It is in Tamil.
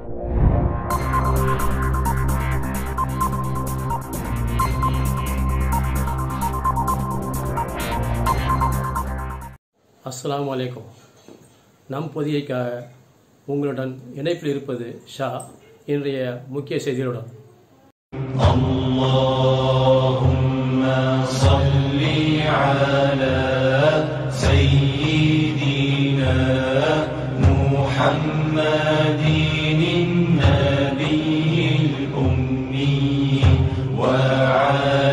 அஸ்ஸலாமு அலைக்கும் நம் பொதியைக்காக உங்களுடன் இணைப்பில் இருப்பது ஷா இன்றைய முக்கிய செய்திகளுடன் اللهم صل على سيدنا محمد النبي الأمي وعلى